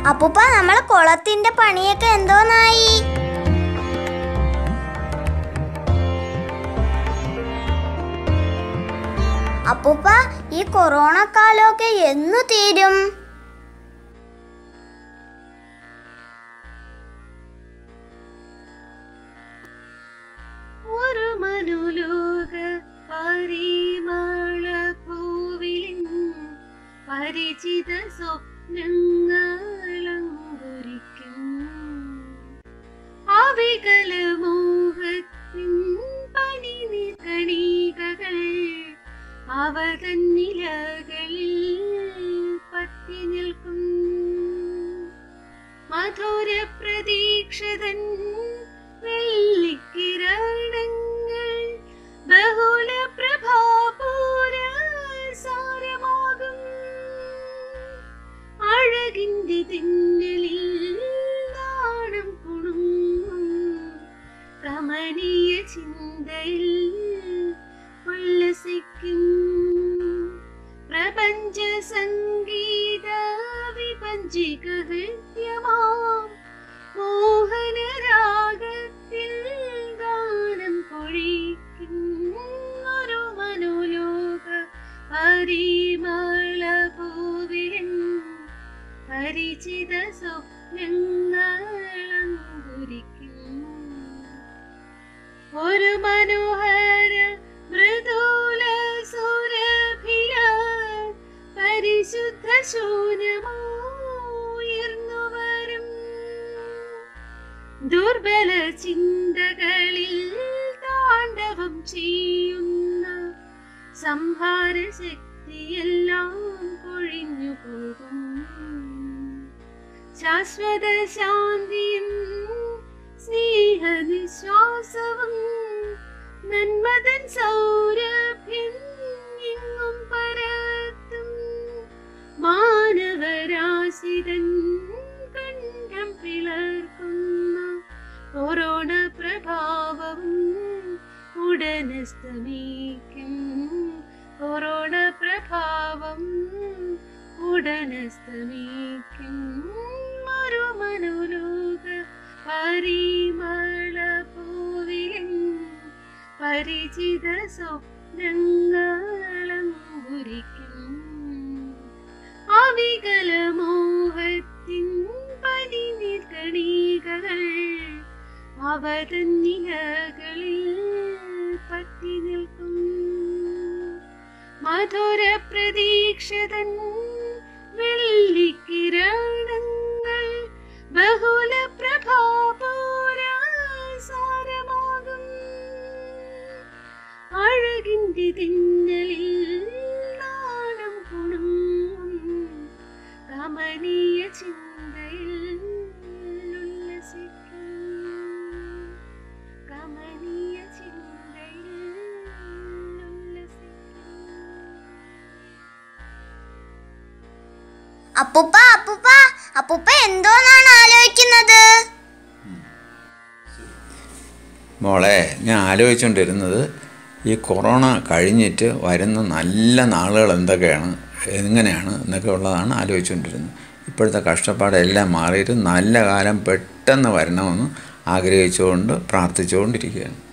അപ്പൂപ്പ നമ്മളെ കുളത്തിന്റെ പണിയൊക്കെ എന്തോന്നായി അപ്പൂപ്പ ഈ കൊറോണ കാലമൊക്കെ എന്നു തീരും ഒരു മനുലോക പരിമള പൂവിലിൻ പരിചിത സ്വപ്നങ്ങളങ്കുരിക്കും അവികല മോഹത്തിൻ പനി കണികകൾ അവ തന്നിലകളിൽ പറ്റി നിൽക്കും മധുര പ്രതീക്ഷതൻ വെള്ളിക്കിരണങ്ങൾ ബഹുല പ്രഭാപൂര സാരമാകും അഴകിന്റെ തിന്നലിൽ നാണം കുണുങ്ങും കമനീയ ചിന്തയിൽ ഉല്ലസിക്കും പ്രപഞ്ച സംഗീത വിപഞ്ചിക ഹൃദ്യമാം മോഹന രാഗത്തിൽ ഗാനം പൊഴിക്കും ഒരു മനോലോക പരിമള പൂവിലൻ പരിചിത സ്വപ്നങ്ങളങ്കുരിക്കും ഒരു മനോഹര മൃദുല സുരഭില പരിശുദ്ധ ശൂന്യമാർന്നു വരും ദുർബല ചിന്തകളിൽ താണ്ഡവം ചെയ്യുന്ന സംഹാര ശക്തിയെല്ലാം കൊഴിഞ്ഞു പോകും ശാശ്വത ശാന്തിയും സ്നേഹനിശ്വാസവും നന്മതൻ സൗരഭ്യം എങ്ങും പരത്തും മാനവരാശിതൻ കണ്ഠം പിളർക്കുന്ന കൊറോണ പ്രഭാവം ഉടനസ്തമിക്കും കൊറോണ പ്രഭാവം ഉടനസ്തമിക്കും ഒരു മനോലോക പരിമള പൂവിലൻ പരിചിത സ്വപ്നങ്ങളങ്കുരിക്കും അവികല മോഹത്തിൻ പനിനീർ കണികകൾ അവ തന്നിലകളിൽ പറ്റി നിൽക്കും മധുര പ്രതീക്ഷതൻ വെള്ളിക്കിരണങ്ങൾ ബഹുല പ്രഭാപൂരാസാരമാകും അഴകിന്റെ തിന്നലിൽ നാണം കുണുങ്ങും കമനീയ ചിന്തയിൽ ഉല്ലസിക്കും കമനീയ ചിന്തയിൽ ഉല്ലസിക്കും അപ്പൂപ്പ അപ്പൂപ്പ അപ്പൂപ്പ എന്തോന്നാണ് ആലോചിക്കുന്നത് മോളെ ഞാൻ ആലോചിച്ചുകൊണ്ടിരുന്നത് ഈ കൊറോണ കഴിഞ്ഞിട്ട് വരുന്ന നല്ല നാളുകൾ എന്തൊക്കെയാണ് എങ്ങനെയാണ് എന്നൊക്കെ ഉള്ളതാണ് ആലോചിച്ചുകൊണ്ടിരുന്നത് ഇപ്പോഴത്തെ കഷ്ടപ്പാടെല്ലാം മാറിയിട്ട് നല്ല കാലം പെട്ടെന്ന് വരണമെന്ന് ആഗ്രഹിച്ചുകൊണ്ട് പ്രാർത്ഥിച്ചുകൊണ്ടിരിക്കുകയാണ്